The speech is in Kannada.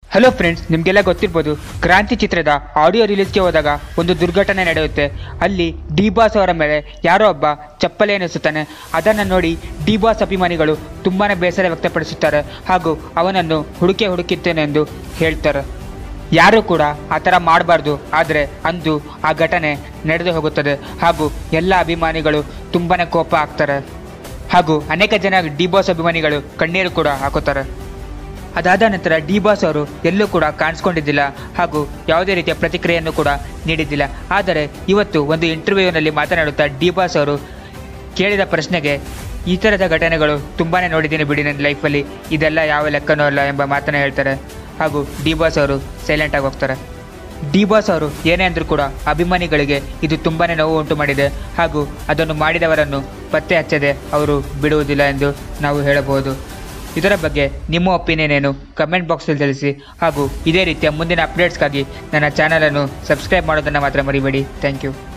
ಹಲೋ ಫ್ರೆಂಡ್ಸ್ ನಿಮಗೆಲ್ಲ ಗೊತ್ತಿರ್ಬೋದು ಕ್ರಾಂತಿ ಚಿತ್ರದ ಆಡಿಯೋ ರಿಲೀಸ್ಗೆ ಹೋದಾಗ ಒಂದು ದುರ್ಘಟನೆ ನಡೆಯುತ್ತೆ ಅಲ್ಲಿ ಡಿ ಬಾಸ್ ಅವರ ಮೇಲೆ ಯಾರೋ ಒಬ್ಬ ಚಪ್ಪಲಿ ಎನಿಸುತ್ತಾನೆ ಅದನ್ನು ನೋಡಿ ಡಿ ಬಾಸ್ ಅಭಿಮಾನಿಗಳು ತುಂಬಾ ಬೇಸರ ವ್ಯಕ್ತಪಡಿಸುತ್ತಾರೆ ಹಾಗೂ ಅವನನ್ನು ಹುಡುಕೆ ಹುಡುಕಿದ್ದೇನೆ ಎಂದು ಹೇಳ್ತಾರೆ ಯಾರೂ ಕೂಡ ಆ ಥರ ಮಾಡಬಾರ್ದು ಆದರೆ ಅಂದು ಆ ಘಟನೆ ನಡೆದು ಹೋಗುತ್ತದೆ ಹಾಗೂ ಎಲ್ಲ ಅಭಿಮಾನಿಗಳು ತುಂಬಾ ಕೋಪ ಆಗ್ತಾರೆ ಹಾಗೂ ಅನೇಕ ಜನ ಡಿ ಬಾಸ್ ಅಭಿಮಾನಿಗಳು ಕಣ್ಣೀರು ಕೂಡ ಹಾಕುತ್ತಾರೆ ಅದಾದ ನಂತರ ಡಿ ಬಾಸ್ ಅವರು ಎಲ್ಲೂ ಕೂಡ ಕಾಣಿಸ್ಕೊಂಡಿದ್ದಿಲ್ಲ ಹಾಗೂ ಯಾವುದೇ ರೀತಿಯ ಪ್ರತಿಕ್ರಿಯೆಯನ್ನು ಕೂಡ ನೀಡಿದ್ದಿಲ್ಲ ಆದರೆ ಇವತ್ತು ಒಂದು ಇಂಟರ್ವ್ಯೂನಲ್ಲಿ ಮಾತನಾಡುತ್ತಾ ಡಿ ಬಾಸ್ ಅವರು ಕೇಳಿದ ಪ್ರಶ್ನೆಗೆ ಈ ಥರದ ಘಟನೆಗಳು ತುಂಬಾ ನೋಡಿದ್ದೀನಿ ಬಿಡಿ ನನ್ನ ಲೈಫಲ್ಲಿ ಇದೆಲ್ಲ ಯಾವ ಲೆಕ್ಕನೂ ಅಲ್ಲ ಎಂಬ ಮಾತನ್ನು ಹೇಳ್ತಾರೆ ಹಾಗೂ ಡಿ ಬಾಸ್ ಅವರು ಸೈಲೆಂಟ್ ಆಗಿ ಹೋಗ್ತಾರೆ ಡಿ ಬಾಸ್ ಅವರು ಏನೇ ಅಂದರೂ ಕೂಡ ಅಭಿಮಾನಿಗಳಿಗೆ ಇದು ತುಂಬಾ ನೋವು ಉಂಟು ಮಾಡಿದೆ ಹಾಗೂ ಅದನ್ನು ಮಾಡಿದವರನ್ನು ಪತ್ತೆ ಹಚ್ಚದೆ ಅವರು ಬಿಡುವುದಿಲ್ಲ ಎಂದು ನಾವು ಹೇಳಬಹುದು ಇದರ ಬಗ್ಗೆ ನಿಮ್ಮ ಒಪಿನಿಯನ್ ಏನು ಕಮೆಂಟ್ ಬಾಕ್ಸಲ್ಲಿ ತಿಳಿಸಿ ಹಾಗೂ ಇದೇ ರೀತಿಯ ಮುಂದಿನ ಅಪ್ಡೇಟ್ಸ್ಗಾಗಿ ನನ್ನ ಚಾನಲನ್ನು ಸಬ್ಸ್ಕ್ರೈಬ್ ಮಾಡೋದನ್ನು ಮಾತ್ರ ಮರಿಬೇಡಿ ಥ್ಯಾಂಕ್ ಯು